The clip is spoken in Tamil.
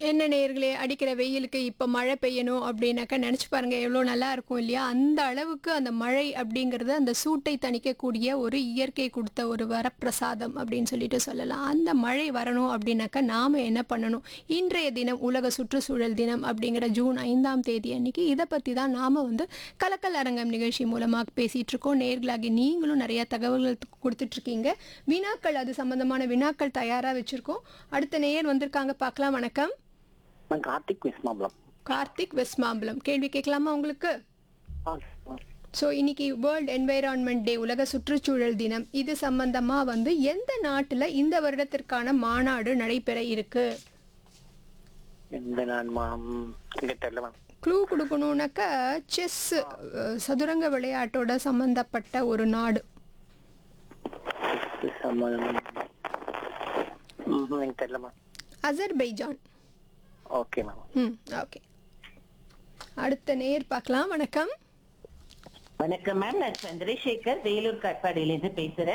என்ன நேயர்களே அடிக்கிற வெயிலுக்கு இப்போ மழை பெய்யணும் அப்படின்னாக்கா நினச்சி பாருங்க எவ்வளோ நல்லா இருக்கும் இல்லையா அந்த அளவுக்கு அந்த மழை அப்படிங்கிறது அந்த சூட்டை தணிக்கக்கூடிய ஒரு இயற்கை கொடுத்த ஒரு வரப்பிரசாதம் அப்படின்னு சொல்லிட்டு சொல்லலாம் அந்த மழை வரணும் அப்படின்னாக்கா நாம் என்ன பண்ணணும் இன்றைய தினம் உலக சுற்றுச்சூழல் தினம் அப்படிங்கிற ஜூன் ஐந்தாம் தேதி அன்னைக்கு இதை பற்றி தான் நாம் வந்து கலக்கல் அரங்கம் நிகழ்ச்சி மூலமாக பேசிகிட்டு இருக்கோம் நேர்களாகி நீங்களும் நிறைய தகவல்கள் கொடுத்துட்ருக்கீங்க வினாக்கள் அது சம்பந்தமான வினாக்கள் தயாராக வச்சுருக்கோம் அடுத்த நேயர் வந்திருக்காங்க பார்க்கலாம் வணக்கம் நான் கார்த்திக் விஸ்மாபலம் கார்த்திக் வெஸ்மாம்பலம் கேள்வி கேட்கலாமா உங்களுக்கு ஸோ இன்னைக்கு வேர்ல்ட் என்வைரான்மெண்ட் டே உலக சுற்றுச்சூழல் தினம் இது சம்பந்தமா வந்து எந்த நாட்டில் இந்த வருடத்திற்கான மாநாடு நடைபெற இருக்கு எந்த நான் மேம் இங்க தெரியல மேம் க்ளூ கொடுக்கணுன்னாக்கா செஸ் சதுரங்க விளையாட்டோட சம்பந்தப்பட்ட ஒரு நாடு சம்மதம் ம், எனக்கு தெரியல மேம் அசர்பைஜான் ஓகே மேம் ம் ஓகே அடுத்த நேர் பார்க்கலாம் வணக்கம் வணக்கம் மேம் நான் சந்திரசேகர் வேலூர் காட்பாடியில இருந்து பேசுறேன்